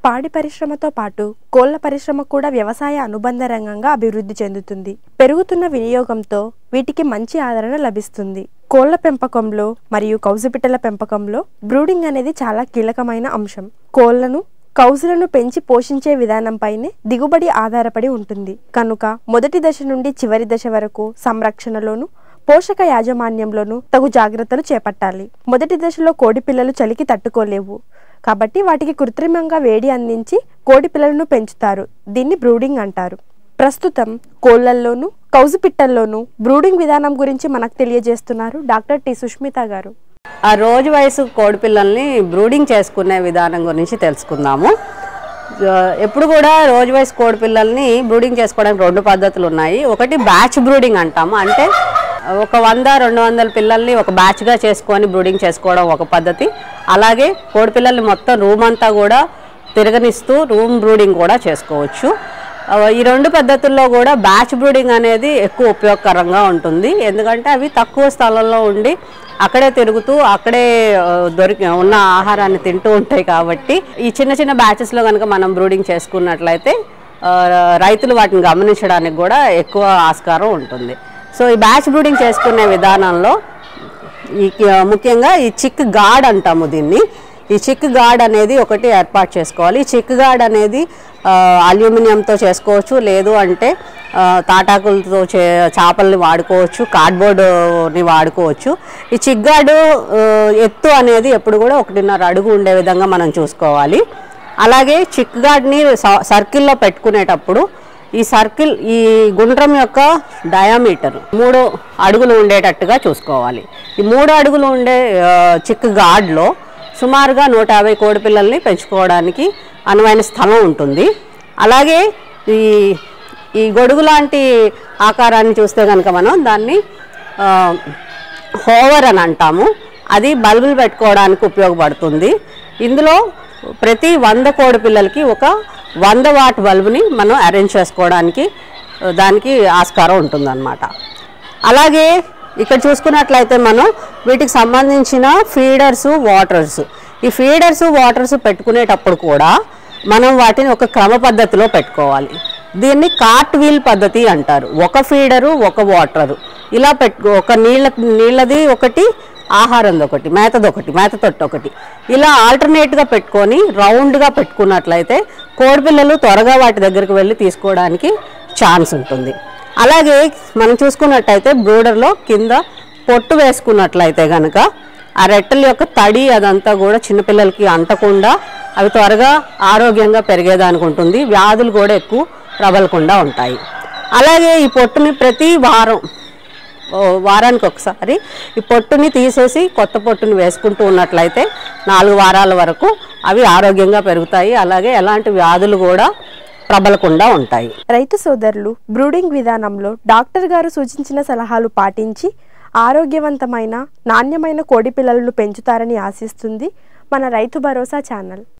పాడి పరిశ్రమతో పాటు కోళ్ల పరిశ్రమ కూడా వ్యవసాయ అనుబంధ రంగంగా అభివృద్ధి చెందుతుంది పెరుగుతున్న వినియోగంతో వీటికి మంచి ఆదరణ లభిస్తుంది కోళ్ల పెంపకంలో మరియు కౌజుపిట్టల పెంపకంలో బ్రూడింగ్ అనేది చాలా కీలకమైన అంశం కోళ్లను కౌజులను పెంచి పోషించే విధానంపైనే దిగుబడి ఆధారపడి ఉంటుంది కనుక మొదటి దశ నుండి చివరి దశ వరకు సంరక్షణలోను పోషక యాజమాన్యంలోనూ తగు జాగ్రత్తలు చేపట్టాలి మొదటి దశలో కోడి పిల్లలు చలికి తట్టుకోలేవు కాబట్టి వాటికి కృత్రిమంగా వేడి అందించి కోడి పిల్లలను పెంచుతారు దీన్ని బ్రూడింగ్ అంటారు ప్రస్తుతం కోళ్లల్లోనూ కౌజు పిట్టల్లోనూ బ్రూడింగ్ విధానం గురించి మనకు తెలియజేస్తున్నారు డాక్టర్ టి సుష్మిత గారు ఆ రోజు వయసు కోడి పిల్లల్ని బ్రూడింగ్ చేసుకునే విధానం గురించి తెలుసుకుందాము ఆ, ఎప్పుడు కూడా రోజు వయసు కోడి పిల్లల్ని బ్రూడింగ్ చేసుకోవడానికి రెండు పద్ధతులు ఉన్నాయి ఒకటి బ్యాచ్ బ్రూడింగ్ అంటాము అంటే ఒక వంద రెండు వందల పిల్లల్ని ఒక బ్యాచ్గా చేసుకొని బ్రూడింగ్ చేసుకోవడం ఒక పద్ధతి అలాగే కోడి పిల్లల్ని మొత్తం రూమ్ అంతా కూడా తిరగనిస్తూ రూమ్ బ్రూడింగ్ కూడా చేసుకోవచ్చు ఆ, ఈ రెండు పద్ధతుల్లో కూడా బ్యాచ్ బ్రూడింగ్ అనేది ఎక్కువ ఉపయోగకరంగా ఉంటుంది ఎందుకంటే అవి తక్కువ స్థలంలో ఉండి అక్కడే తిరుగుతూ అక్కడే ఆ, దొరికి ఉన్న ఆహారాన్ని తింటూ ఉంటాయి కాబట్టి ఈ చిన్న చిన్న బ్యాచెస్లో కనుక మనం బ్రూడింగ్ చేసుకున్నట్లయితే ఆ, రైతులు వాటిని గమనించడానికి కూడా ఎక్కువ ఆస్కారం ఉంటుంది సో ఈ బ్యాచ్ బ్రూడింగ్ చేసుకునే విధానంలో ఈ కి- ముఖ్యంగా ఈ చిక్ గాడ్ అంటాము దీన్ని ఈ చిక్ గాడ్ అనేది ఒకటి ఏర్పాటు చేసుకోవాలి ఈ చిక్ గాడ్ అనేది ఆ, అల్యూమినియంతో చేసుకోవచ్చు లేదు అంటే ఆ, తాటాకులతో చే చేపల్ని వాడుకోవచ్చు కార్డ్బోర్డ్ని వాడుకోవచ్చు ఈ చిక్ గాడ్ ఆ, ఎత్తు అనేది ఎప్పుడు కూడా ఒకటిన్నర అడుగు ఉండే విధంగా మనం చూసుకోవాలి అలాగే చిక్ గాడ్ని స- సర్కిల్లో పెట్టుకునేటప్పుడు ఈ సర్కిల్ ఈ గుండ్రం యొక్క డయామీటర్ మూడు అడుగులు ఉండేటట్టుగా చూసుకోవాలి ఈ మూడు అడుగులు ఉండే ఆ, చిక్ గాడ్లో సుమారుగా నూట యాభై కోడి పిల్లల్ని పెంచుకోవడానికి అనువైన స్థలం ఉంటుంది అలాగే ఈ ఈ గొడుగు లాంటి ఆకారాన్ని చూస్తే కనుక మనం దాన్ని ఆ, హోవర్ అని అంటాము అది బల్బులు పెట్టుకోవడానికి ఉపయోగపడుతుంది ఇందులో ప్రతి వంద కోడి పిల్లలకి ఒక వంద వాట్ బల్బుని మనం అరేంజ్ చేసుకోవడానికి ఆ, దానికి ఆస్కారం ఉంటుందన్నమాట అలాగే ఇక్కడ చూసుకున్నట్లయితే మనం వీటికి సంబంధించిన ఫీడర్స్ వాటర్స్ ఈ ఫీడర్స్ వాటర్స్ పెట్టుకునేటప్పుడు కూడా మనం వాటిని ఒక క్రమ పద్ధతిలో పెట్టుకోవాలి దీన్ని కార్ట్ వీల్ పద్ధతి అంటారు ఒక ఫీడరు ఒక వాటరు ఇలా పెట్టు ఒక నీళ్ళ నీళ్ళది ఒకటి ఆహారంది ఒకటి మేతది ఒకటి మేత తొట్టు ఒకటి ఇలా ఆల్టర్నేట్గా పెట్టుకొని రౌండ్గా పెట్టుకున్నట్లయితే కోడిపిల్లలు త్వరగా వాటి దగ్గరికి వెళ్ళి తీసుకోవడానికి ఛాన్స్ ఉంటుంది అలాగే మనం చూసుకున్నట్టయితే బ్రూడర్లో కింద పొట్టు వేసుకున్నట్లయితే కనుక ఆ రెట్టల యొక్క తడి అదంతా కూడా చిన్నపిల్లలకి అంటకుండా అవి త్వరగా ఆరోగ్యంగా పెరిగేదానికి ఉంటుంది వ్యాధులు కూడా ఎక్కువ ప్రబలకుండా ఉంటాయి అలాగే ఈ పొట్టుని ప్రతి వారం ఓ వారానికి ఒకసారి ఈ పొట్టుని తీసేసి కొత్త పొట్టుని వేసుకుంటూ ఉన్నట్లయితే నాలుగు వారాల వరకు అవి ఆరోగ్యంగా పెరుగుతాయి అలాగే ఎలాంటి వ్యాధులు కూడా ప్రబలకుండా ఉంటాయి రైతు సోదరులు బ్రూడింగ్ విధానంలో డాక్టర్ గారు సూచించిన సలహాలు పాటించి ఆరోగ్యవంతమైన నాణ్యమైన కోడి పిల్లలను పెంచుతారని ఆశిస్తుంది మన రైతు భరోసా ఛానల్